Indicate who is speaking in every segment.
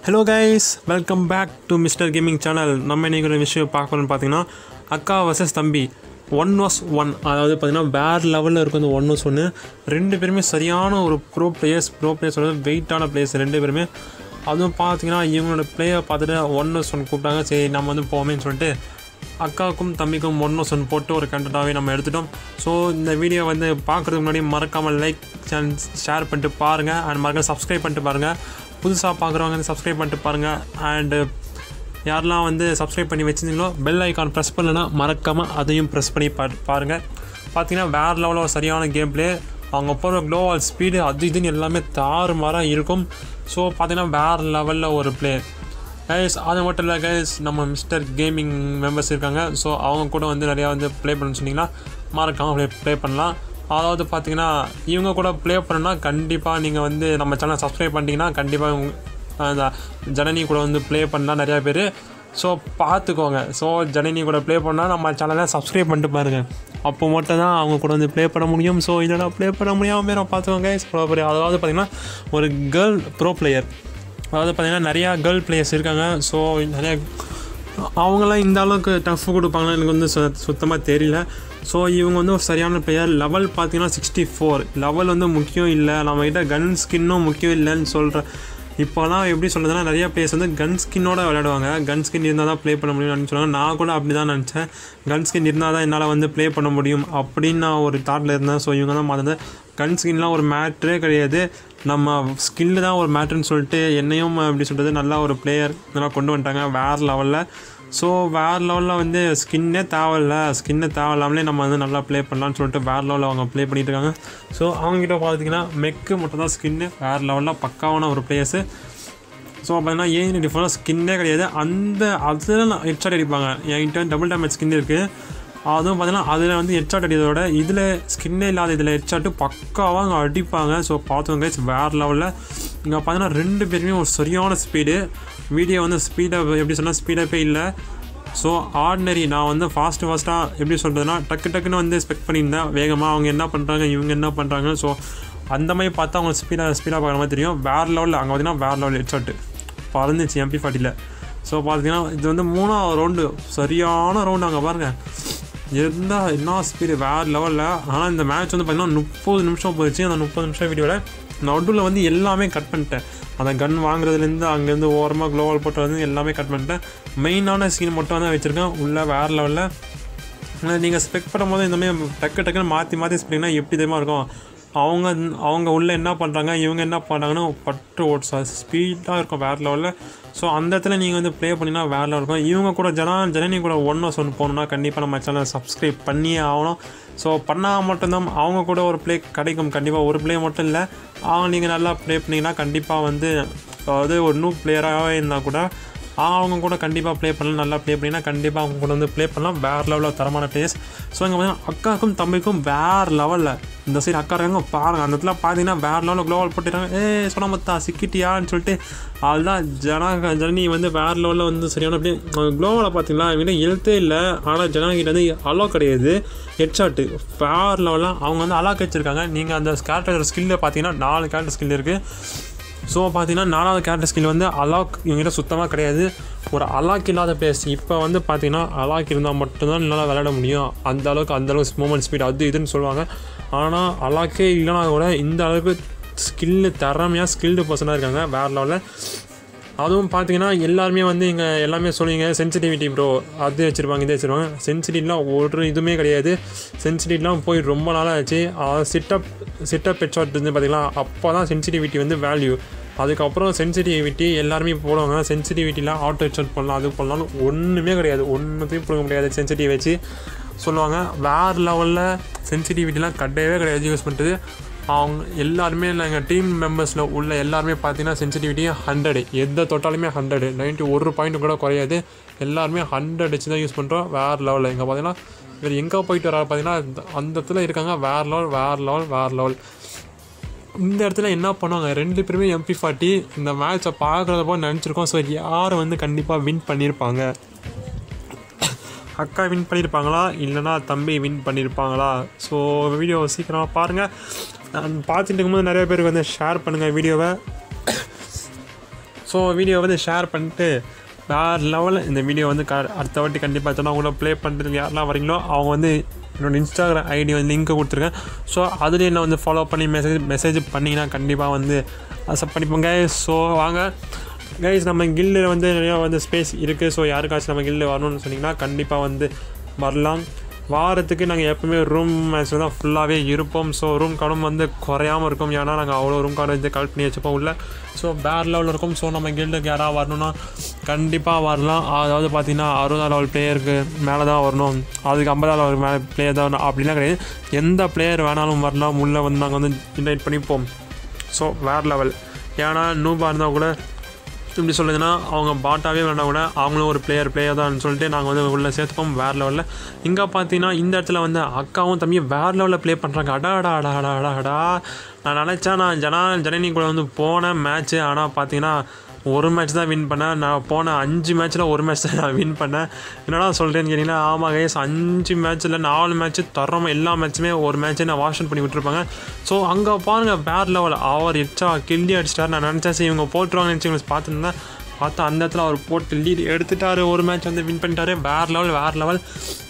Speaker 1: hello guys welcome back to Mister Gaming channel நம்ம இன்றைக்கி ஒரு விஷயம் பார்க்கணும்னு பார்த்தீங்கன்னா அக்கா வர்சஸ் தம்பி ஒன் வாஸ் ஒன் அதாவது பார்த்தீங்கன்னா வேறு லெவலில் இருக்கும் அந்த ஒன் வாஸ் ஒன்று ரெண்டு பேருமே சரியான ஒரு ப்ரோ பிளேயர்ஸ் ப்ரோ பிளேயர்ஸ் வெயிட்டான பிளேயர்ஸ் ரெண்டு பேருமே அதுவும் பார்த்தீங்கன்னா இவங்களோட பிளேயர் பார்த்துட்டு ஒன் வாஸ் ஒன் கூப்பிட்டாங்க சரி நம்ம வந்து போவோமேன்னு சொல்லிட்டு அக்காவுக்கும் தம்பிக்கும் ஒன் வாஸ் ஒன் போட்டு ஒரு கண்டென்ட்டாகவே நம்ம எடுத்துட்டோம் ஸோ இந்த வீடியோ வந்து பார்க்குறதுக்கு முன்னாடி மறக்காமல் லைக் ஷேர் பண்ணிட்டு பாருங்கள் அண்ட் மறக்காம சப்ஸ்கிரைப் பண்ணிட்டு பாருங்கள் புதுசாக பார்க்குறவங்க வந்து சப்ஸ்கிரைப் பண்ணிட்டு பாருங்கள் அண்டு யாரெல்லாம் வந்து சப்ஸ்கிரைப் பண்ணி வச்சிருந்தீங்களோ பெல் ஐக்கான் ப்ரெஸ் பண்ணலன்னா மறக்காமல் அதையும் ப்ரெஸ் பண்ணி பா பாருங்கள் பார்த்தீங்கன்னா வேறு லெவலில் ஒரு சரியான கேம் ப்ளே அவங்க போகிற க்ளோவால் ஸ்பீடு அது இதுன்னு எல்லாமே தாறுமாறாக இருக்கும் ஸோ பார்த்தீங்கன்னா வேறு லெவலில் ஒரு ப்ளே கைஸ் அது மட்டும் இல்லை கைஸ் நம்ம மிஸ்டர் கேமிங் மெம்பர்ஸ் இருக்காங்க ஸோ அவங்க கூட வந்து நிறையா வந்து ப்ளே பண்ண சொன்னீங்கன்னா மறக்காமல் ப்ளே ப்ளே பண்ணலாம் அதாவது பார்த்தீங்கன்னா இவங்க கூட ப்ளே பண்ணணும்னா கண்டிப்பாக நீங்கள் வந்து நம்ம சேனல் சப்ஸ்கிரைப் பண்ணிட்டீங்கன்னா கண்டிப்பாக உங்க- அந்த ஜனனி கூட வந்து ப்ளே பண்ணலாம் நிறையா பேர் ஸோ பார்த்துக்கோங்க ஸோ ஜனனி கூட ப்ளே பண்ணால் நம்ம சேனலை சப்ஸ்கிரைப் பண்ணிட்டு பாருங்கள் அப்போ மட்டும் தான் அவங்க கூட வந்து ப்ளே பண்ண முடியும் ஸோ இதோட ப்ளே பண்ண முடியாமல் மேலே பார்த்துக்கோங்க கைஸ் அதாவது பார்த்தீங்கன்னா ஒரு கேர்ள் ப்ரோ பிளேயர் அதாவது பார்த்தீங்கன்னா நிறையா கேர்ள் பிளேயர்ஸ் இருக்காங்க ஸோ நிறையா அவங்களாம் இந்த அளவுக்கு டஃப் கொடுப்பாங்கன்னு எனக்கு வந்து சு- சுத்தமாக தெரியல ஸோ இவங்க வந்து ஒரு சரியான பிளேயர் லெவல் பார்த்தீங்கன்னா சிக்ஸ்டி ஃபோர் லெவல் வந்து முக்கியம் இல்லை நம்மக்கிட்ட கன் ஸ்கின்னும் முக்கியம் இல்லைன்னு சொல்கிற இப்போலாம் எப்படி சொல்கிறதுனா நிறைய பிளேயர்ஸ் வந்து கன் ஸ்கின்னோட விளையாடுவாங்க கன் ஸ்கின் இருந்தால் தான் ப்ளே பண்ண முடியும் அப்படின்னு சொல்லுவாங்க நான் கூட அப்படி தான் நினச்சேன் கன் ஸ்கின் இருந்தால் தான் என்னால் வந்து ப்ளே பண்ண முடியும் அப்படின்னு நான் ஒரு தாட்டில் இருந்தேன் ஸோ இவங்க தான் மாறினது கன் ஸ்கின்லாம் ஒரு மேட்ரே கிடையாது நம்ம ஸ்கில்லு தான் ஒரு மேட்ருன்னு சொல்லிட்டு என்னையும் எப்படி சொல்கிறது நல்லா ஒரு பிளேயர் நல்லா கொண்டு வந்துட்டாங்க வேறு லெவலில் ஸோ வேறு லெவலில் வந்து ஸ்கின்னே தேவையில்ல ஸ்கின்னு தேவையில்லாமலே நம்ம வந்து நல்லா ப்ளே பண்ணலாம்னு சொல்லிட்டு வேறு லெவலில் அவங்க ப்ளே பண்ணிட்டு இருக்காங்க ஸோ அவங்ககிட்ட பார்த்தீங்கன்னா மெக்கு மட்டும் தான் ஸ்கின்னு வேறு லெவலில் பக்காவான ஒரு பிளேயர்ஸு ஸோ பார்த்தீங்கன்னா ஏன் டிஃபரெண்ட் ஸ்கின்னே கிடையாது அந்த அதில் ஹெட்ஷாட் அடிப்பாங்க என்கிட்ட டபுள் டேமேஜ் ஸ்கின் இருக்குது அதுவும் பார்த்தீங்கன்னா அதில் வந்து ஹெட்ஷாட் அடிக்கிறதோட இதில் ஸ்கின்னே இல்லாத இதில் ஹெட்ஷாட்டு பக்காவாக அங்கே அடிப்பாங்க ஸோ பார்த்தவங்க வேறு லெவலில் இங்கே பார்த்தீங்கன்னா ரெண்டு பேருமே ஒரு சரியான ஸ்பீடு வீடியோ வந்து ஸ்பீடாக எப்படி சொன்னால் ஸ்பீடப்பே இல்லை ஸோ ஆர்டினரி நான் வந்து ஃபாஸ்ட்டு ஃபாஸ்ட்டாக எப்படி சொல்கிறதுனா டக்கு டக்குன்னு வந்து ஸ்பெக்ட் பண்ணியிருந்தேன் வேகமாக அவங்க என்ன பண்ணுறாங்க இவங்க என்ன பண்ணுறாங்க ஸோ அந்த மாதிரி பார்த்தா அவங்க ஸ்பீடாக ஸ்பீடாக பார்க்குற மாதிரி தெரியும் வேறு லெவலில் அங்கே பார்த்தீங்கன்னா வேறு லெவல் ஹெட்ஷாட்டு பறந்துச்சு எம்பி ஃபார்ட்டியில் ஸோ பார்த்தீங்கன்னா இது வந்து மூணாவது ரவுண்டு சரியான ரவுண்டு அங்கே பாருங்கள் இருந்தால் என்ன ஸ்பீடு வேறு லெவலில் ஆனால் இந்த மேட்ச் வந்து பார்த்தீங்கன்னா முப்பது நிமிஷம் போயிடுச்சு அந்த முப்பது நிமிஷம் வீடியோவில் நடுவில் வந்து எல்லாமே கட் பண்ணிட்டேன் அந்த கன் வாங்குறதுலேருந்து அங்கேருந்து ஓரமாக க்ளோவல் போட்டுறது எல்லாமே கட் பண்ணிட்டேன் மெயினான சீன் மட்டும் தான் வச்சுருக்கேன் உள்ளே வேறு லெவலில் நீங்கள் ஸ்பெக்ட் பண்ணும்போது இந்த மாதிரி டக்கு டக்குன்னு மாற்றி மாற்றி ஸ்பெக்ட்னா எப்படி தெரியுமா இருக்கும் அவங்க அவங்க உள்ளே என்ன பண்ணுறாங்க இவங்க என்ன பண்ணுறாங்கன்னு பட்டு ஓட்ஸ் ஸ்பீடாக இருக்கும் வேறு லெவலில் ஸோ அந்த இடத்துல நீங்கள் வந்து ப்ளே பண்ணினா வேறு லெவல் இருக்கும் இவங்க கூட ஜனா ஜனனி கூட ஒன் ஹவர்ஸ் ஒன்று போகணுன்னா கண்டிப்பாக நம்ம சேனலை சப்ஸ்கிரைப் பண்ணியே ஆகணும் ஸோ பண்ணால் மட்டும்தான் அவங்க கூட ஒரு ப்ளே கிடைக்கும் கண்டிப்பாக ஒரு ப்ளே மட்டும் இல்லை அவங்க நீங்கள் நல்லா ப்ளே பண்ணிங்கன்னா கண்டிப்பாக வந்து அதாவது ஒரு நியூ பிளேயராகவே இருந்தால் கூட அவங்க கூட கண்டிப்பாக ப்ளே பண்ணலாம் நல்லா ப்ளே பண்ணினா கண்டிப்பாக அவங்க கூட வந்து ப்ளே பண்ணலாம் வேறு லெவலில் தரமான பிளேஸ் ஸோ இங்கே பார்த்தீங்கன்னா அக்காவுக்கும் தம்பிக்கும் வேறு லெவலில் இந்த சைடு அக்கா இருக்காங்க பாருங்க அந்த இடத்துல பார்த்தீங்கன்னா வேறு லெவலில் க்ளோவல் போட்டுறாங்க ஏ சொன்ன மொத்தா சிக்கிட்டியான்னு சொல்லிட்டு அதுதான் ஜனா ஜனனி வந்து வேறு லெவலில் வந்து சரியான அப்படியே க்ளோவலை பார்த்தீங்களா இவங்க எழுத்தே இல்லை ஆனால் ஜனகிட்ட வந்து அலோ கிடையாது ஹெட்ஷாட்டு வேறு லெவலில் அவங்க வந்து அலாக் வச்சுருக்காங்க நீங்கள் அந்த கேரக்டர் ஸ்கில்ல பார்த்தீங்கன்னா நாலு கேரக்டர் ஸ்கில் இருக்குது ஸோ பார்த்தீங்கன்னா நாலாவது கேரக்டர் ஸ்கில் வந்து அலாக் இவங்ககிட்ட சுத்தமாக கிடையாது ஒரு அலாக் இல்லாத பிளேஸ் இப்போ வந்து பார்த்தீங்கன்னா அலாக் இருந்தால் மட்டும்தான் என்னால் விளையாட முடியும் அந்த அளவுக்கு அந்த அளவுக்கு மூமெண்ட் ஸ்பீட் அது இதுன்னு சொல்லுவாங்க ஆனால் அலாக்கே இல்லைனா கூட இந்த அளவுக்கு ஸ்கில்லு திறமையாக ஸ்கில்டு பர்சனாக இருக்காங்க வேறு லெவலில் அதுவும் பார்த்தீங்கன்னா எல்லாருமே வந்து இங்கே எல்லாமே சொல்லுவீங்க சென்சிட்டிவிட்டி ப்ரோ அது வச்சுருப்பாங்க இது வச்சுருப்பாங்க சென்சிட்டிவ்லாம் ஒரு இதுவுமே கிடையாது சென்சிட்டிவ்லாம் போய் ரொம்ப நாளாக ஆச்சு சிட்டப் சிட்டப் ஹெட்ஷாட் இருந்து பார்த்தீங்களா அப்போ தான் சென்சிட்டிவிட்டி வந்து வேல்யூ அதுக்கப்புறம் சென்சிட்டிவிட்டி எல்லாருமே போடுவாங்க சென்சிட்டிவிட்டியில் ஆட்டோ ஹெட்ஷாட் பண்ணலாம் அது பண்ணலாம்னு ஒன்றுமே கிடையாது ஒன்றுத்தையும் பிடிக்க முடியாது சென்சிட்டிவ் வச்சு சொல்லுவாங்க வேறு லெவலில் சென்சிட்டிவிட்டிலாம் கிடையவே கிடையாது யூஸ் பண்ணுறது அவங்க எல்லாருமே எங்கள் டீம் மெம்பர்ஸில் உள்ள எல்லாருமே பார்த்தீங்கன்னா சென்சிட்டிவிட்டி ஹண்ட்ரடு எந்த தொட்டாலுமே ஹண்ட்ரடு நைன்ட்டி ஒரு பாயிண்ட் கூட குறையாது எல்லாருமே ஹண்ட்ரட் வச்சு தான் யூஸ் பண்ணுறோம் வேறு லெவலில் இங்கே பார்த்தீங்கன்னா இவர் எங்கே போயிட்டு வராரு பார்த்தீங்கன்னா அந்த- அந்த இடத்துல இருக்காங்க வேறு லெவல் வேறு லெவல் வேறு லெவல் இந்த இடத்துல என்ன பண்ணுவாங்க ரெண்டு பேருமே எம்பி ஃபார்ட்டி இந்த மேட்சை பார்க்குறதப்போ நினச்சிருக்கோம் ஸோ யார் வந்து கண்டிப்பாக வின் பண்ணியிருப்பாங்க அக்கா வின் பண்ணியிருப்பாங்களா இல்லைனா தம்பி வின் பண்ணியிருப்பாங்களா ஸோ வீடியோ சீக்கிரமாக பாருங்கள் பார்த்துட்டு இருக்கும்போது நிறைய பேருக்கு வந்து ஷேர் பண்ணுங்கள் வீடியோவை ஸோ ஸோ வீடியோ வந்து ஷேர் பண்ணிட்டு வேறு லெவலில் இந்த வீடியோ வந்து க அடுத்த வாட்டி கண்டிப்பாக எத்தனை அவங்கள ப்ளே பண்ணுறதுக்கு யாரெல்லாம் வரீங்களோ அவங்க வந்து என்னோடய இன்ஸ்டாகிராம் ஐடி வந்து லிங்க்கு கொடுத்துருக்கேன் ஸோ அதுலேயே என்ன வந்து ஃபாலோ பண்ணி மெசேஜ் மெசேஜ் பண்ணிங்கன்னா கண்டிப்பாக வந்து அக்செப்ட் பண்ணிப்போங்க ஸோ வாங்க கைஸ் நம்ம கில்லில் வந்து நிறையா வந்து ஸ்பேஸ் இருக்குது ஸோ யாருக்காச்சும் நம்ம கில்லில் வரணும்னு சொன்னிங்கன்னா கண்டிப்பாக வந்து வரலாம் வாரத்துக்கு நாங்கள் எப்பவுமே ரூம் மேட்ச்சில் தான் ஃபுல்லாகவே இருப்போம் ஸோ ரூம் கார்டும் வந்து குறையாமல் இருக்கும் ஏன்னா நாங்கள் அவ்வளோ ரூம் கார்டு வந்து கலெக்ட் பண்ணி வச்சுப்போம் உள்ள ஸோ வேறு லெவலில் இருக்கும் ஸோ நம்ம கில்டுக்கு யாராவது வரணும்னா கண்டிப்பாக வரலாம் அதாவது பார்த்தீங்கன்னா அறுபதாம் லெவல் பிளேயருக்கு மேலே தான் வரணும் அதுக்கு ஐம்பதாம் லெவல் மேலே பிளேயர் தான் வரணும் அப்படிலாம் கிடையாது எந்த பிளேயர் வேணாலும் வரலாம் உள்ளே வந்து நாங்கள் வந்து இன்வைட் பண்ணிப்போம் ஸோ வேறு லெவல் ஏன்னா நூபாக இருந்தால் கூட இப்படி சொல்லுதுன்னா அவங்க பாட்டாவே வேண்டாம் கூட அவங்களும் ஒரு பிளேயர் பிளேயர் தான் சொல்லிட்டு நாங்கள் வந்து உள்ளே சேர்த்துப்போம் வேறு லெவலில் இங்கே பார்த்தீங்கன்னா இந்த இடத்துல வந்து அக்காவும் தம்பியும் வேறு லெவலில் ப்ளே பண்ணுறாங்க அடா அடா அடா அடா அடா அடா நான் நினச்சேன் நான் ஜனா ஜனனி கூட வந்து போனேன் மேட்ச்சு ஆனால் பார்த்தீங்கன்னா ஒரு மேட்ச் தான் வின் பண்ணேன் நான் போன அஞ்சு மேட்ச்சில் ஒரு மேட்ச் தான் நான் வின் பண்ணேன் என்னடா சொல்கிறேன்னு கேட்டிங்கன்னா ஆமாம் கைஸ் அஞ்சு மேட்ச்சில் நாலு மேட்ச்சு தரமாக எல்லா மேட்ச்சுமே ஒரு மேட்ச்சே நான் வாஷ் பண்ணி விட்டுருப்பாங்க ஸோ அங்கே பாருங்கள் வேறு லெவல் அவர் எச்சா கில்லி அடிச்சிட்டார் நான் நினச்சேன் சரி இவங்க போட்டுருவாங்கன்னு நினச்சி இவங்க பார்த்துருந்தேன் பார்த்தா அந்த இடத்துல அவர் போட்டு லீட் எடுத்துட்டாரு ஒரு மேட்ச் வந்து வின் பண்ணிட்டாரு வேறு லெவல் வேறு லெவல்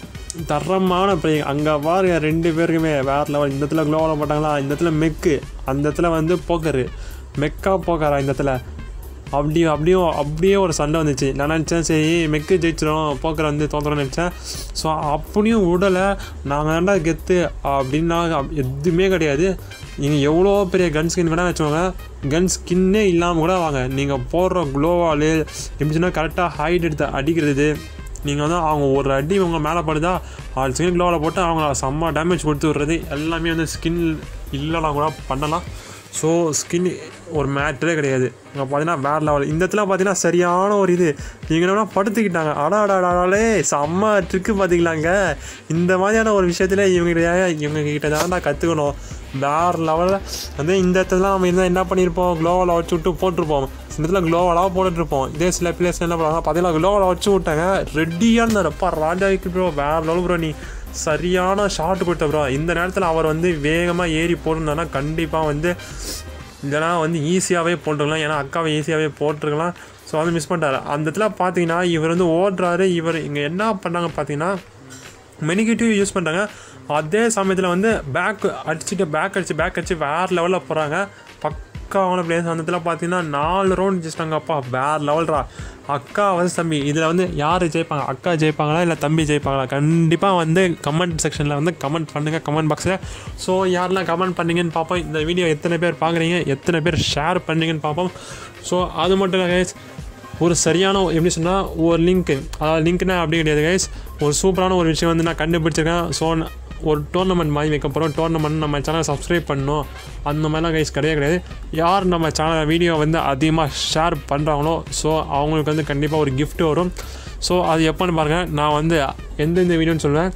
Speaker 1: தரமான பிளே அங்கே பாருங்க ரெண்டு பேருக்குமே வேறு லெவல் இந்த இடத்துல க்ளோவில் போட்டாங்களா இந்த இடத்துல மெக்கு அந்த இடத்துல வந்து போக்கரு மெக்கா போக்கரா இந்த இடத்துல அப்படி அப்படியும் அப்படியே ஒரு சண்டை வந்துச்சு நான் நினச்சேன் சரி மெக்கு ஜெயிச்சிடும் போக்கரை வந்து தோத்துறோம்னு நினச்சேன் ஸோ அப்படியும் விடலை நாங்கள் ஏன்டா கெத்து அப்படின்னா எதுவுமே கிடையாது நீங்கள் எவ்வளோ பெரிய கன் ஸ்கின் வேணால் வச்சுக்கோங்க கன் ஸ்கின்னே இல்லாமல் கூட வாங்க நீங்கள் போடுற க்ளோவால் எப்படின்னா கரெக்டாக ஹைட் எடுத்து அடிக்கிறது நீங்கள் வந்து அவங்க ஒரு அடி உங்கள் மேலே படுதா ஆறு செகண்ட் க்ளோவில் போட்டு அவங்க செம்ம டேமேஜ் கொடுத்து விட்றது எல்லாமே வந்து ஸ்கின் இல்லைனா கூட பண்ணலாம் ஸோ ஸ்கின் ஒரு மேட்டரே கிடையாது இங்கே பார்த்தீங்கன்னா வேறு லெவல் இந்த இடத்துல பார்த்தீங்கன்னா சரியான ஒரு இது நீங்கள் என்ன படுத்துக்கிட்டாங்க அடா அடா அடாலே செம்ம ட்ரிக்கு பார்த்தீங்களாங்க இந்த மாதிரியான ஒரு விஷயத்தில் இவங்க இவங்க கிட்ட தான் நான் கற்றுக்கணும் வேறு லெவலில் வந்து இந்த இடத்துல நம்ம இருந்தால் என்ன பண்ணியிருப்போம் க்ளோவில் வச்சு விட்டு போட்டிருப்போம் இந்த இடத்துல க்ளோவலாக போட்டுட்ருப்போம் இதே சில பிளேஸ் என்ன பண்ணுவாங்க பார்த்தீங்கன்னா க்ளோவில் வச்சு விட்டாங்க ரெடியாக இருந்தார் அப்பா ராஜாவுக்கு ப்ரோ வேறு லெவல் ப்ரோ நீ சரியான ஷாட் கொடுத்த ப்ரோ இந்த நேரத்தில் அவர் வந்து வேகமாக ஏறி போட்டிருந்தானா கண்டிப்பாக வந்து இல்லைனா வந்து ஈஸியாகவே போட்டுருக்கலாம் ஏன்னா அக்காவை ஈஸியாகவே போட்டிருக்கலாம் ஸோ வந்து மிஸ் பண்ணிட்டாரு அந்த இடத்துல பார்த்தீங்கன்னா இவர் வந்து ஓடுறாரு இவர் இங்கே என்ன பண்ணாங்க பார்த்தீங்கன்னா மெனிகேட்டிவ் யூஸ் பண்ணுறாங்க அதே சமயத்தில் வந்து பேக் அடிச்சுட்டு பேக் அடிச்சு பேக் அடிச்சு வேறு லெவலில் போகிறாங்க பக்காவான பிளேஸ் அந்த இடத்துல பார்த்தீங்கன்னா நாலு ரவுண்ட் ஜெயிச்சிட்டாங்க அப்பா வேறு லெவல்ரா அக்கா வந்து தம்பி இதில் வந்து யார் ஜெயிப்பாங்க அக்கா ஜெயிப்பாங்களா இல்லை தம்பி ஜெயிப்பாங்களா கண்டிப்பாக வந்து கமெண்ட் செக்ஷனில் வந்து கமெண்ட் பண்ணுங்கள் கமெண்ட் பாக்ஸில் ஸோ யாரெல்லாம் கமெண்ட் பண்ணீங்கன்னு பார்ப்போம் இந்த வீடியோ எத்தனை பேர் பார்க்குறீங்க எத்தனை பேர் ஷேர் பண்ணீங்கன்னு பார்ப்போம் ஸோ அது மட்டும் இல்லை கைஸ் ஒரு சரியான எப்படி சொன்னால் ஒரு லிங்க்கு அதாவது லிங்க்னா அப்படி கிடையாது கைஸ் ஒரு சூப்பரான ஒரு விஷயம் வந்து நான் கண்டுபிடிச்சிருக்கேன் ஸோ ஒரு டோர்னமெண்ட் மாதிரி வைக்க போகிறோம் டோர்னமெண்ட் நம்ம சேனலை சப்ஸ்கிரைப் பண்ணணும் அந்த மாதிரிலாம் கைஸ் கிடையாது கிடையாது யார் நம்ம சேனல் வீடியோ வந்து அதிகமாக ஷேர் பண்ணுறாங்களோ ஸோ அவங்களுக்கு வந்து கண்டிப்பாக ஒரு gift வரும் ஸோ அது எப்போன்னு பாருங்கள் நான் வந்து எந்தெந்த வீடியோன்னு சொல்லுவேன்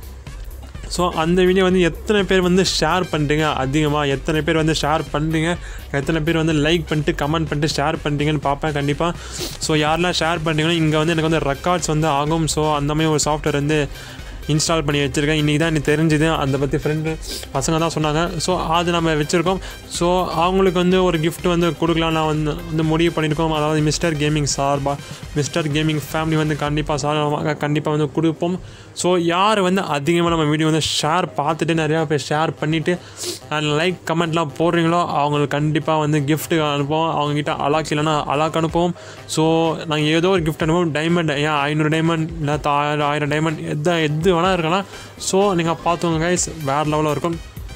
Speaker 1: ஸோ அந்த வீடியோ வந்து எத்தனை பேர் வந்து ஷேர் பண்ணுறீங்க அதிகமாக எத்தனை பேர் வந்து ஷேர் பண்ணுறீங்க எத்தனை பேர் வந்து லைக் பண்ணிட்டு கமெண்ட் பண்ணிட்டு ஷேர் பண்ணுறீங்கன்னு பார்ப்பேன் கண்டிப்பாக ஸோ யாரெல்லாம் ஷேர் பண்ணுறீங்களோ இங்கே வந்து எனக்கு வந்து ரெக்கார்ட்ஸ் வந்து ஆகும் ஸோ அந்த மாதிரி ஒரு சாஃப்ட்வேர் வந்து இன்ஸ்டால் பண்ணி வச்சுருக்கேன் இன்றைக்கி தான் எனக்கு தெரிஞ்சுது அதை பற்றி ஃப்ரெண்டு பசங்க தான் சொன்னாங்க ஸோ அது நம்ம வச்சுருக்கோம் ஸோ அவங்களுக்கு வந்து ஒரு gift வந்து கொடுக்கலாம் நான் வந்து வந்து முடிவு பண்ணியிருக்கோம் அதாவது மிஸ்டர் கேமிங் சார்பா மிஸ்டர் கேமிங் ஃபேமிலி வந்து கண்டிப்பாக சார்பாக கண்டிப்பாக வந்து கொடுப்போம் ஸோ யார் வந்து அதிகமாக நம்ம வீடியோ வந்து ஷேர் பார்த்துட்டு நிறையா பேர் ஷேர் பண்ணிவிட்டு அண்ட் லைக் கமெண்ட்லாம் போடுறீங்களோ அவங்களுக்கு கண்டிப்பாக வந்து gift அனுப்புவோம் அவங்ககிட்ட அலாக் இல்லைன்னா அலாக் அனுப்புவோம் ஸோ நாங்கள் ஏதோ ஒரு gift அனுப்புவோம் டைமண்ட் ஏன் ஐநூறு டைமண்ட் இல்லை ஆயிரம் ஆயிரம் டைமண்ட் எது எது வேணால் இருக்கலாம் ஸோ நீங்கள் பார்த்துங்க கைஸ் வேறு லெவலில் இருக்கும்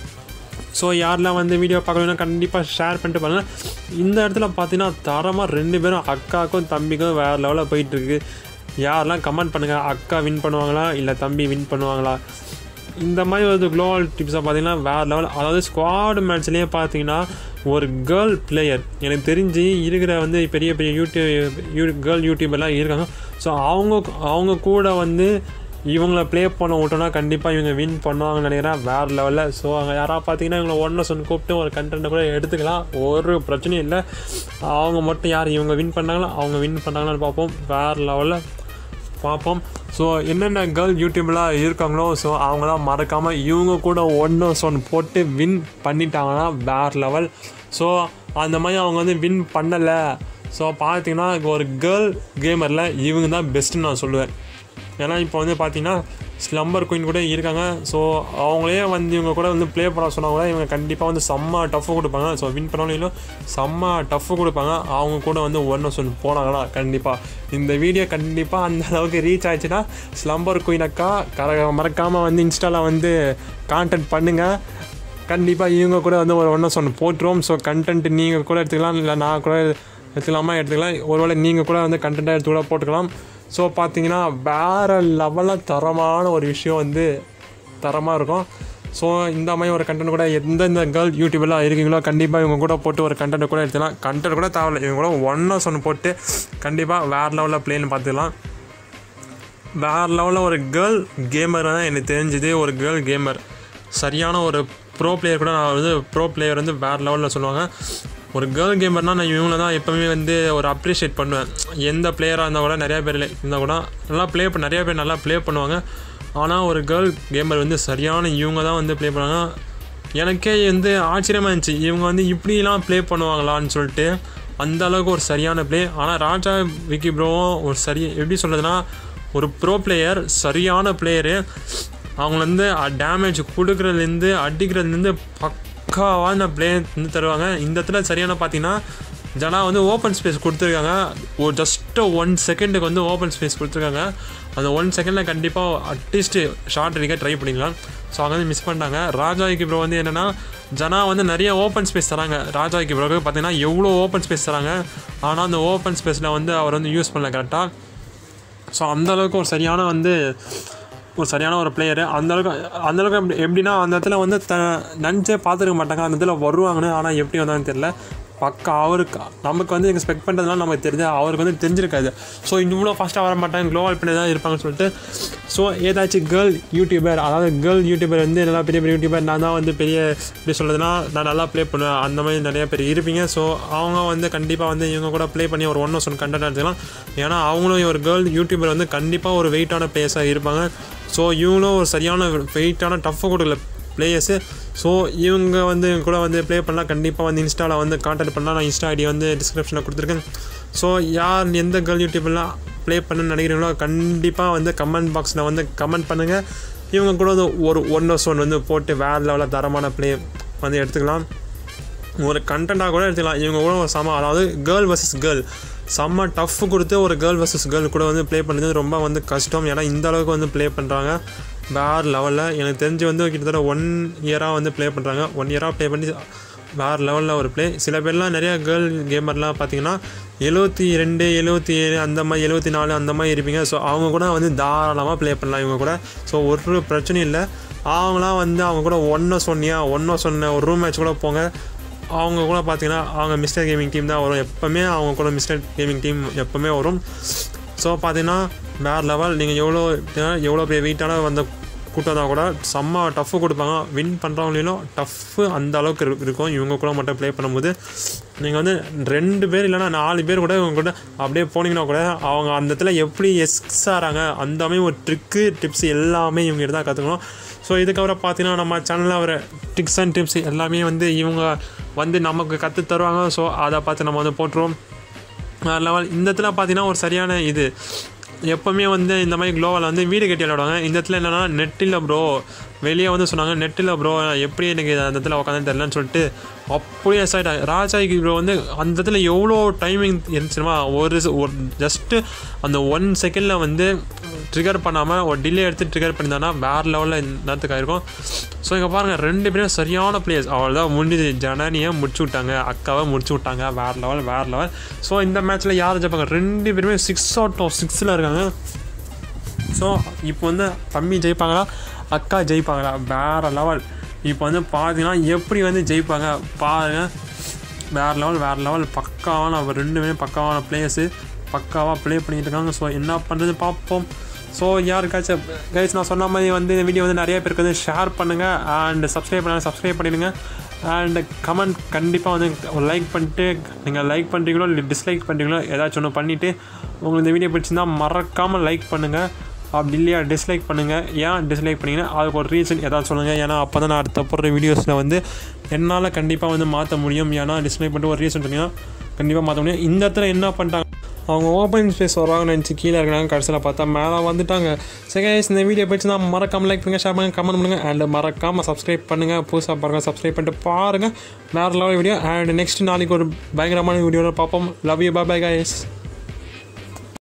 Speaker 1: ஸோ யாரெல்லாம் வந்து வீடியோ பார்க்கணுன்னா கண்டிப்பாக ஷேர் பண்ணிட்டு பாருங்கள் இந்த இடத்துல பார்த்தீங்கன்னா தரமாக ரெண்டு பேரும் அக்காவுக்கும் தம்பிக்கும் வேறு லெவலில் போயிட்டுருக்கு யாரெல்லாம் கமெண்ட் பண்ணுங்கள் அக்கா வின் பண்ணுவாங்களா இல்லை தம்பி வின் பண்ணுவாங்களா இந்த மாதிரி ஒரு குளோபல் டிப்ஸை பார்த்தீங்கன்னா வேறு லெவல் அதாவது ஸ்குவாட் மேட்ச்லேயே பார்த்தீங்கன்னா ஒரு கேர்ள் பிளேயர் எனக்கு தெரிஞ்சு இருக்கிற வந்து பெரிய பெரிய யூடியூப் யூ கேர்ள் யூடியூபர்லாம் இருக்காங்க ஸோ அவங்க அவங்க கூட வந்து இவங்கள ப்ளே பண்ண விட்டோன்னா கண்டிப்பாக இவங்க வின் பண்ணுவாங்கன்னு நினைக்கிறேன் வேறு லெவலில் ஸோ அங்கே யாராவது பார்த்தீங்கன்னா இவங்களை ஒன்று சொன்ன கூப்பிட்டு ஒரு கண்டென்ட்டை கூட எடுத்துக்கலாம் ஒரு பிரச்சனையும் இல்லை அவங்க மட்டும் யார் இவங்க வின் பண்ணாங்களோ அவங்க வின் பண்ணாங்களான்னு பார்ப்போம் வேறு லெவலில் பார்ப்போம் ஸோ என்னென்ன கேர்ள் யூடியூப்லாம் இருக்காங்களோ ஸோ அவங்களாம் மறக்காமல் இவங்க கூட ஒன்று ஒன் போட்டு வின் பண்ணிட்டாங்கன்னா வேறு லெவல் ஸோ அந்த மாதிரி அவங்க வந்து வின் பண்ணலை ஸோ பார்த்தீங்கன்னா ஒரு கேர்ள் கேமரில் இவங்க தான் பெஸ்ட்டுன்னு நான் சொல்லுவேன் ஏன்னா இப்போ வந்து பார்த்தீங்கன்னா ஸ்லம்பர் குயின் கூட இருக்காங்க ஸோ அவங்களே வந்து இவங்க கூட வந்து ப்ளே பண்ண சொன்னா கூட இவங்க கண்டிப்பாக வந்து செம்ம டஃப்பு கொடுப்பாங்க ஸோ வின் பண்ணாலும் செம்ம டஃப்பு கொடுப்பாங்க அவங்க கூட வந்து ஒன்று சொல் போனாங்கன்னா கண்டிப்பாக இந்த வீடியோ கண்டிப்பாக அந்த அளவுக்கு ரீச் ஆயிடுச்சுன்னா ஸ்லம்பர் குயின் அக்கா கர மறக்காமல் வந்து இன்ஸ்டாவில் வந்து கான்டென்ட் பண்ணுங்கள் கண்டிப்பாக இவங்க கூட வந்து ஒரு ஒன்றும் சொன்ன போட்டுருவோம் ஸோ கண்டென்ட் நீங்கள் கூட எடுத்துக்கலாம் இல்லை நான் கூட எடுத்துக்கலாமா எடுத்துக்கலாம் ஒருவேளை நீங்கள் கூட வந்து கண்டென்ட்டாக எடுத்து கூட போட்டுக்கலாம் ஸோ பார்த்தீங்கன்னா வேறு லெவலில் தரமான ஒரு விஷயம் வந்து தரமாக இருக்கும் ஸோ இந்த மாதிரி ஒரு கண்டென்ட் கூட எந்தெந்த கேர்ள் யூடியூப்லாம் இருக்கீங்களோ கண்டிப்பாக இவங்க கூட போட்டு ஒரு கண்டென்ட் கூட எடுத்துக்கலாம் கண்டென்ட் கூட தேவையில்ல இவங்க கூட ஒன்றா சொன்ன போட்டு கண்டிப்பாக வேறு லெவலில் பிளேன்னு பார்த்துக்கலாம் வேறு லெவலில் ஒரு கேர்ள் கேமர் தான் எனக்கு தெரிஞ்சுது ஒரு கேர்ள் கேமர் சரியான ஒரு ப்ரோ பிளேயர் கூட நான் வந்து ப்ரோ பிளேயர் வந்து வேறு லெவலில் சொல்லுவாங்க ஒரு கேர்ள் கேமர்னால் நான் இவங்கள தான் எப்போவுமே வந்து ஒரு அப்ரிஷியேட் பண்ணுவேன் எந்த பிளேயராக இருந்தால் கூட நிறையா பேர் இருந்தால் கூட நல்லா ப்ளே பண்ண நிறையா பேர் நல்லா ப்ளே பண்ணுவாங்க ஆனால் ஒரு கேர்ள் கேமர் வந்து சரியான இவங்க தான் வந்து ப்ளே பண்ணுவாங்க எனக்கே வந்து ஆச்சரியமாக இருந்துச்சு இவங்க வந்து இப்படிலாம் ப்ளே பண்ணுவாங்களான்னு சொல்லிட்டு அந்த அளவுக்கு ஒரு சரியான ப்ளே ஆனால் ராஜா விக்கி ப்ரோவும் ஒரு சரி எப்படி சொல்கிறதுனா ஒரு ப்ரோ பிளேயர் சரியான பிளேயரு அவங்க வந்து டேமேஜ் கொடுக்குறதுலேருந்து அடிக்கிறதுலேருந்து பக்காவான பிளே வந்து தருவாங்க இந்த இடத்துல சரியான பார்த்தீங்கன்னா ஜனா வந்து ஓப்பன் ஸ்பேஸ் கொடுத்துருக்காங்க ஒரு ஜஸ்ட்டு ஒன் செகண்டுக்கு வந்து ஓப்பன் ஸ்பேஸ் கொடுத்துருக்காங்க அந்த ஒன் செகண்டில் கண்டிப்பாக அட்லீஸ்ட்டு ஷார்ட் அடிக்க ட்ரை பண்ணிக்கலாம் ஸோ அவங்க வந்து மிஸ் பண்ணிட்டாங்க ராஜாய்க்கு ப்ரோ வந்து என்னென்னா ஜனா வந்து நிறைய ஓப்பன் ஸ்பேஸ் தராங்க ராஜாய்க்கு ப்ரோக்கு பார்த்தீங்கன்னா எவ்வளோ ஓப்பன் ஸ்பேஸ் தராங்க ஆனால் அந்த ஓப்பன் ஸ்பேஸில் வந்து அவர் வந்து யூஸ் பண்ணல கரெக்டாக ஸோ அந்தளவுக்கு ஒரு சரியான வந்து ஒரு சரியான ஒரு பிளேயரு அந்தளவுக்கு அந்தளவுக்கு எப்படி எப்படின்னா அந்த இடத்துல வந்து த நினச்சே பார்த்துருக்க மாட்டாங்க அந்த இடத்துல வருவாங்கன்னு ஆனால் எப்படி வந்தாங்கன்னு தெரில பக்கா அவருக்கு நமக்கு வந்து எக்ஸ்பெக்ட் பண்ணுறதுலாம் நமக்கு தெரிஞ்சு அவருக்கு வந்து தெரிஞ்சிருக்காது ஸோ இவ்வளோ ஃபாஸ்ட்டாக வர மாட்டாங்க க்ளோவல் பண்ணி தான் இருப்பாங்கன்னு சொல்லிட்டு ஸோ ஏதாச்சும் கேர்ள் யூடியூபர் அதாவது கேர்ள் யூடியூபர் வந்து நல்லா பெரிய பெரிய யூடியூபர் நான் தான் வந்து பெரிய எப்படி சொல்கிறதுனா நான் நல்லா ப்ளே பண்ணுவேன் அந்த மாதிரி நிறைய பேர் இருப்பீங்க ஸோ அவங்க வந்து கண்டிப்பாக வந்து இவங்க கூட ப்ளே பண்ணி ஒரு ஒன் ஒன் கண்டென்ட் எடுத்துக்கலாம் ஏன்னா அவங்களும் ஒரு கேர்ள் யூடியூபர் வந்து கண்டிப்பாக ஒரு வெயிட்டான பிளேயர்ஸாக இருப்பாங்க ஸோ இவங்களும் ஒரு சரியான வெயிட்டான டஃப்பாக கொடுக்கல பிளேயர்ஸு ஸோ இவங்க வந்து இவங்க கூட வந்து ப்ளே பண்ணலாம் கண்டிப்பாக வந்து இன்ஸ்டாவில் வந்து கான்டாக்ட் பண்ணலாம் நான் இன்ஸ்டா ஐடி வந்து டிஸ்கிரிப்ஷனில் கொடுத்துருக்கேன் ஸோ யார் எந்த கேர்ள் யூடியூப்லாம் ப்ளே பண்ண நினைக்கிறீங்களோ கண்டிப்பாக வந்து கமெண்ட் பாக்ஸில் வந்து கமெண்ட் பண்ணுங்கள் இவங்க கூட வந்து ஒரு ஒன் ஹவர்ஸ் ஒன் வந்து போட்டு வேறு லெவலில் தரமான ப்ளே வந்து எடுத்துக்கலாம் ஒரு கண்டென்ட்டாக கூட எடுத்துக்கலாம் இவங்க கூட ஒரு சம அதாவது கேர்ள் வர்சஸ் கேர்ள் செம்ம டஃப் கொடுத்து ஒரு கேர்ள் வர்சஸ் கேர்ள் கூட வந்து ப்ளே பண்ணுறது ரொம்ப வந்து கஷ்டம் ஏன்னா இந்த அளவுக்கு வந்து ப்ளே பண்ணுறாங்க வேறு லெவலில் எனக்கு தெரிஞ்சு வந்து கிட்டத்தட்ட ஒன் இயராக வந்து ப்ளே பண்ணுறாங்க ஒன் இயராக ப்ளே பண்ணி வேறு லெவலில் ஒரு ப்ளே சில பேர்லாம் நிறையா கேர்ள் கேமர்லாம் பார்த்தீங்கன்னா எழுபத்தி ரெண்டு எழுபத்தி ஏழு அந்த மாதிரி எழுபத்தி நாலு அந்த மாதிரி இருப்பீங்க ஸோ அவங்க கூட வந்து தாராளமாக ப்ளே பண்ணலாம் இவங்க கூட ஸோ ஒரு பிரச்சனையும் இல்லை அவங்களாம் வந்து அவங்க கூட ஒன்றை சொன்னியா ஒன்றை சொன்ன ஒரு ரூம் மேட்ச் கூட போங்க அவங்க கூட பார்த்தீங்கன்னா அவங்க மிஸ்டர் கேமிங் டீம் தான் வரும் எப்போவுமே அவங்க கூட மிஸ்டர் கேமிங் டீம் எப்போவுமே வரும் ஸோ பார்த்தீங்கன்னா வேறு லெவல் நீங்கள் எவ்வளோ எவ்வளோ பெரிய வெயிட்டான வந்த கூட்டம் தான் கூட செம்ம டஃப்பு கொடுப்பாங்க வின் பண்ணுறவங்களையும் டஃப்பு அந்த அளவுக்கு இரு- இருக்கும் இவங்க கூட மட்டும் ப்ளே பண்ணும்போது நீங்கள் வந்து ரெண்டு பேர் இல்லைன்னா நாலு பேர் கூட இவங்க கூட அப்படியே போனீங்கன்னா கூட அவங்க அந்த இடத்துல எப்படி எக்ஸ் ஆகிறாங்க அந்த மாதிரி ஒரு ட்ரிக்கு டிப்ஸ் எல்லாமே இவங்க கிட்ட தான் கற்றுக்கணும் ஸோ இதுக்கப்புறம் பார்த்தீங்கன்னா நம்ம சேனலில் வர ட்ரிக்ஸ் அண்ட் டிப்ஸ் எல்லாமே வந்து இவங்க வந்து நமக்கு கற்று தருவாங்க ஸோ அதை பார்த்து நம்ம வந்து போட்டுருவோம் வேறு லெவல் இந்த இடத்துல பார்த்தீங்கன்னா ஒரு சரியான இது எப்போவுமே வந்து இந்த மாதிரி க்ளோவில் வந்து வீடு கட்டி விளையாடுவாங்க இந்த இடத்துல என்னென்னா நெட்டில் ப்ரோ வெளியே வந்து சொன்னாங்க நெட்டில் ப்ரோ எப்படி எனக்கு அந்த இடத்துல உட்காந்து தெரிலன்னு சொல்லிட்டு அப்படியே எக்ஸைட் ஆகி ராஜாய்க்கு ப்ரோ வந்து அந்த இடத்துல எவ்வளோ டைமிங் இருந்துச்சுமா ஒரு ஒரு ஜஸ்ட்டு அந்த ஒன் செகண்டில் வந்து ட்ரிகர் பண்ணாமல் ஒரு டிலே எடுத்து ட்ரிகர் பண்ணியிருந்தானா வேறு லெவலில் நேரத்துக்கு ஆயிருக்கும் ஸோ இங்கே பாருங்கள் ரெண்டு பேரும் சரியான பிளேயர்ஸ் அவள் தான் முடிஞ்சு ஜனனியை முடிச்சு விட்டாங்க அக்காவை முடிச்சு விட்டாங்க வேறு லெவல் வேறு லெவல் ஸோ இந்த மேட்ச்சில் யார் ஜெயிப்பாங்க ரெண்டு பேருமே சிக்ஸ் அவுட் ஆஃப் சிக்ஸில் இருக்காங்க ஸோ இப்போ வந்து தம்பி ஜெயிப்பாங்களா அக்கா ஜெயிப்பாங்களா வேறு லெவல் இப்போ வந்து பார்த்தீங்கன்னா எப்படி வந்து ஜெயிப்பாங்க பாருங்க வேறு லெவல் வேறு லெவல் பக்காவான அவர் ரெண்டுமே பக்காவான பிளேயர்ஸு பக்காவாக ப்ளே பண்ணிட்டு இருக்காங்க ஸோ என்ன பண்ணுறது பார்ப்போம் ஸோ யாருக்காச்சும் கைஸ் நான் சொன்ன மாதிரி வந்து இந்த வீடியோ வந்து நிறைய பேருக்கு வந்து ஷேர் பண்ணுங்கள் அண்ட் சப்ஸ்கிரைப் பண்ணாலும் சப்ஸ்கிரைப் பண்ணிடுங்க அண்ட் கமெண்ட் கண்டிப்பாக வந்து ஒரு லைக் பண்ணிட்டு நீங்கள் லைக் பண்ணுறீங்களோ இல்லை டிஸ்லைக் பண்ணுறீங்களோ ஏதாச்சும் ஒன்று பண்ணிவிட்டு உங்களுக்கு இந்த வீடியோ பிடிச்சிருந்தா மறக்காமல் லைக் பண்ணுங்கள் அப்படி இல்லையா டிஸ்லைக் பண்ணுங்கள் ஏன் டிஸ்லைக் பண்ணீங்கன்னா அதுக்கு ஒரு ரீசன் ஏதாவது சொல்லுங்கள் ஏன்னா அப்போ தான் நான் அடுத்த போடுற வீடியோஸில் வந்து என்னால் கண்டிப்பாக வந்து மாற்ற முடியும் ஏன்னா டிஸ்லைக் பண்ணிட்டு ஒரு ரீசன் சொன்னீங்கன்னா கண்டிப்பாக மாற்ற முடியும் இந்த இடத்துல என்ன பண்ணிட்டாங்க அவங்க ஓப்பன் ஸ்பேஸ் வருவாங்கன்னு நினச்சி கீழே இருக்கிறாங்க கடைசியில் பார்த்தா மேலே வந்துட்டாங்க சரி guys, இந்த வீடியோ பிடிச்சிருந்தா மறக்காம லைக் பண்ணுங்கள் ஷேர் பண்ணுங்கள் கமெண்ட் பண்ணுங்கள் அண்ட் மறக்காமல் சப்ஸ்கிரைப் பண்ணுங்கள் புதுசாக பாருங்கள் சப்ஸ்கிரைப் பண்ணிட்டு பாருங்கள் வேறு லெவல் வீடியோ அண்ட் நெக்ஸ்ட் நாளைக்கு ஒரு பயங்கரமான வீடியோவில் பார்ப்போம் லவ் யூ பாய் guys